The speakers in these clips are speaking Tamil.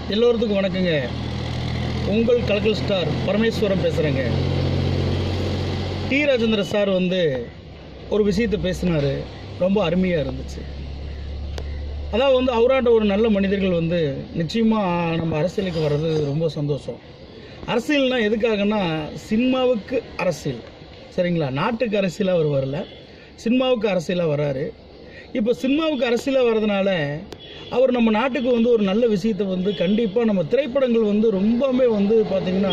எல்லோருத்துக்கும் வணக்கங்க உங்கள் கலக்கல் ஸ்டார் பரமேஸ்வரன் பேசுகிறேங்க டி ராஜேந்திர சார் வந்து ஒரு விஷயத்தை பேசினார் ரொம்ப அருமையாக இருந்துச்சு அதாவது வந்து அவராட்ட ஒரு நல்ல மனிதர்கள் வந்து நிச்சயமாக நம்ம அரசியலுக்கு வர்றது ரொம்ப சந்தோஷம் அரசியல்னா எதுக்காகன்னா சினிமாவுக்கு அரசியல் சரிங்களா நாட்டுக்கு அரசியலாக அவர் வரல சினிமாவுக்கு அரசியலாக வராரு இப்போ சினிமாவுக்கு அரசியலாக வர்றதுனால அவர் நம்ம நாட்டுக்கு வந்து ஒரு நல்ல விஷயத்தை வந்து கண்டிப்பாக நம்ம திரைப்படங்கள் வந்து ரொம்பவே வந்து பார்த்திங்கன்னா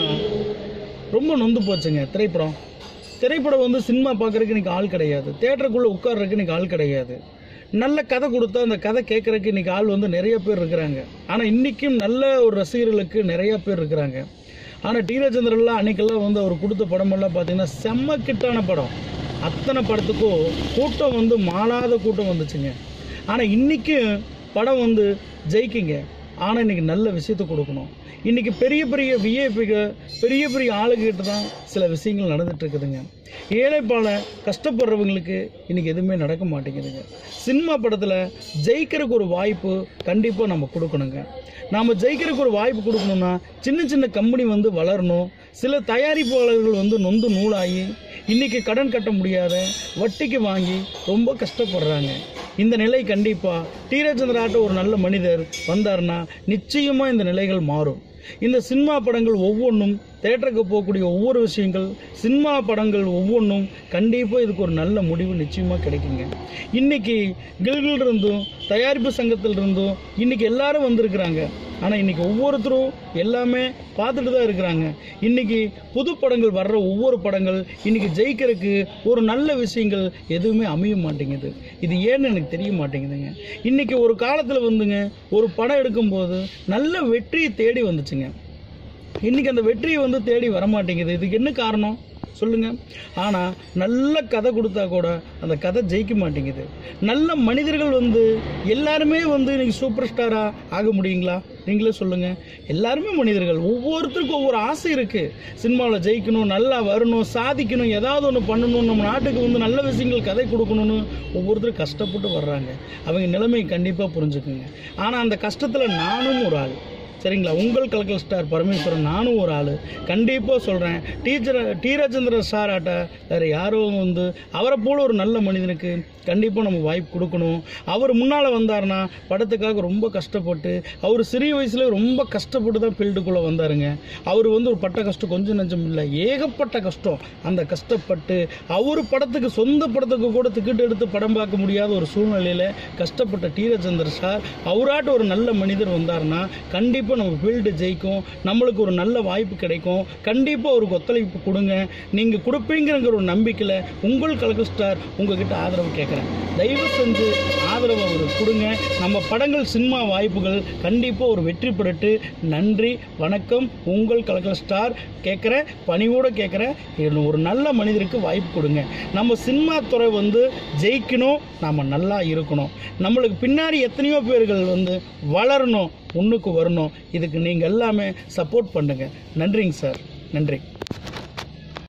ரொம்ப நொந்து போச்சுங்க திரைப்படம் திரைப்படம் வந்து சினிமா பார்க்குறதுக்கு இன்றைக்கி ஆள் கிடையாது தேட்டருக்குள்ளே உட்கார்றதுக்கு இன்றைக்கி ஆள் கிடையாது நல்ல கதை கொடுத்தா அந்த கதை கேட்குறதுக்கு இன்றைக்கி ஆள் வந்து நிறைய பேர் இருக்கிறாங்க ஆனால் இன்றைக்கும் நல்ல ஒரு ரசிகர்களுக்கு நிறைய பேர் இருக்கிறாங்க ஆனால் டி ராஜேந்திரன்லாம் அன்னைக்கெல்லாம் வந்து அவர் கொடுத்த படமெல்லாம் பார்த்தீங்கன்னா செம்ம கிட்டான படம் அத்தனை படத்துக்கும் கூட்டம் வந்து மாளாத கூட்டம் வந்துச்சுங்க ஆனால் இன்றைக்கும் படம் வந்து ஜெயிக்குங்க ஆனால் இன்றைக்கி நல்ல விஷயத்தை கொடுக்கணும் இன்றைக்கி பெரிய பெரிய விஐபிக பெரிய பெரிய ஆளுகிட்ட தான் சில விஷயங்கள் நடந்துட்டு இருக்குதுங்க ஏழைப்பால கஷ்டப்படுறவங்களுக்கு இன்றைக்கி எதுவுமே நடக்க மாட்டேங்குதுங்க சினிமா படத்தில் ஜெயிக்கிறதுக்கு ஒரு வாய்ப்பு கண்டிப்பாக நம்ம கொடுக்கணுங்க நாம் ஜெயிக்கிறதுக்கு ஒரு வாய்ப்பு கொடுக்கணும்னா சின்ன சின்ன கம்பெனி வந்து வளரணும் சில தயாரிப்பாளர்கள் வந்து நொந்து நூலாகி இன்றைக்கி கடன் கட்ட முடியாத வட்டிக்கு வாங்கி ரொம்ப கஷ்டப்படுறாங்க இந்த நிலை கண்டிப்பாக டி ராஜேந்திராட்ட ஒரு நல்ல மனிதர் வந்தார்னா நிச்சயமாக இந்த நிலைகள் மாறும் இந்த சினிமா படங்கள் ஒவ்வொன்றும் தேட்டருக்கு போகக்கூடிய ஒவ்வொரு விஷயங்கள் சினிமா படங்கள் ஒவ்வொன்றும் கண்டிப்பாக இதுக்கு ஒரு நல்ல முடிவு நிச்சயமாக கிடைக்குங்க இன்றைக்கி கில்கில் இருந்தும் தயாரிப்பு சங்கத்தில் இருந்தும் இன்றைக்கி எல்லாரும் வந்திருக்கிறாங்க ஆனால் இன்றைக்கி ஒவ்வொருத்தரும் எல்லாமே பார்த்துட்டு தான் இருக்கிறாங்க இன்றைக்கி புது படங்கள் வர்ற ஒவ்வொரு படங்கள் இன்றைக்கி ஜெயிக்கிறதுக்கு ஒரு நல்ல விஷயங்கள் எதுவுமே அமைய மாட்டேங்குது இது ஏன்னு எனக்கு தெரிய மாட்டேங்குதுங்க இன்றைக்கி ஒரு காலத்தில் வந்துங்க ஒரு படம் எடுக்கும்போது நல்ல வெற்றியை தேடி வந்துச்சுங்க இன்றைக்கி அந்த வெற்றியை வந்து தேடி வர மாட்டேங்குது இதுக்கு என்ன காரணம் சொல்லுங்க ஆனால் நல்ல கதை கொடுத்தா கூட அந்த கதை ஜெயிக்க மாட்டேங்குது நல்ல மனிதர்கள் வந்து எல்லாருமே வந்து இன்னைக்கு சூப்பர் ஸ்டாராக ஆக முடியுங்களா நீங்களே சொல்லுங்க எல்லாருமே மனிதர்கள் ஒவ்வொருத்தருக்கும் ஒவ்வொரு ஆசை இருக்குது சினிமாவில் ஜெயிக்கணும் நல்லா வரணும் சாதிக்கணும் ஏதாவது ஒன்று பண்ணணும் நம்ம நாட்டுக்கு வந்து நல்ல விஷயங்கள் கதை கொடுக்கணும்னு ஒவ்வொருத்தரும் கஷ்டப்பட்டு வர்றாங்க அவங்க நிலைமை கண்டிப்பாக புரிஞ்சுக்குங்க ஆனால் அந்த கஷ்டத்தில் நானும் ஒரு ஆள் சரிங்களா உங்கள் கலக்கல் ஸ்டார் பரமேஸ்வரன் நானும் ஒரு ஆள் கண்டிப்பாக சொல்கிறேன் டீச்சர் டி ராஜேந்திர சார் ஆட்ட வேறு யாரோ வந்து அவரை போல ஒரு நல்ல மனிதனுக்கு கண்டிப்பாக நம்ம வாய்ப்பு கொடுக்கணும் அவர் முன்னால் வந்தார்னா படத்துக்காக ரொம்ப கஷ்டப்பட்டு அவர் சிறிய வயசுல ரொம்ப கஷ்டப்பட்டு தான் ஃபீல்டுக்குள்ளே வந்தாருங்க அவர் வந்து ஒரு பட்ட கஷ்டம் கொஞ்சம் நஞ்சம் இல்லை ஏகப்பட்ட கஷ்டம் அந்த கஷ்டப்பட்டு அவர் படத்துக்கு சொந்த படத்துக்கு கூட டிக்கெட் எடுத்து படம் பார்க்க முடியாத ஒரு சூழ்நிலையில் கஷ்டப்பட்ட டி ராஜேந்தர் சார் அவராட்ட ஒரு நல்ல மனிதர் வந்தார்னா கண்டிப்பாக நம்ம ஃபீல்டு ஜெயிக்கும் நம்மளுக்கு ஒரு நல்ல வாய்ப்பு கிடைக்கும் கண்டிப்பாக ஒரு ஒத்துழைப்பு கொடுங்க நீங்கள் கொடுப்பீங்கிற ஒரு நம்பிக்கையில் உங்கள் கலக்கு ஸ்டார் உங்ககிட்ட ஆதரவு கேட்குறேன் தயவு செஞ்சு ஆதரவு அவருக்கு கொடுங்க நம்ம படங்கள் சினிமா வாய்ப்புகள் கண்டிப்பாக ஒரு வெற்றி பெறட்டு நன்றி வணக்கம் உங்கள் கலக்கல் ஸ்டார் கேட்குறேன் பணிவோடு கேட்குறேன் ஒரு நல்ல மனிதருக்கு வாய்ப்பு கொடுங்க நம்ம சினிமா துறை வந்து ஜெயிக்கணும் நாம் நல்லா இருக்கணும் நம்மளுக்கு பின்னாடி எத்தனையோ பேர்கள் வந்து வளரணும் முன்னுக்கு வரணும் இதுக்கு நீங்கள் எல்லாமே சப்போர்ட் பண்ணுங்கள் நன்றிங்க சார் நன்றி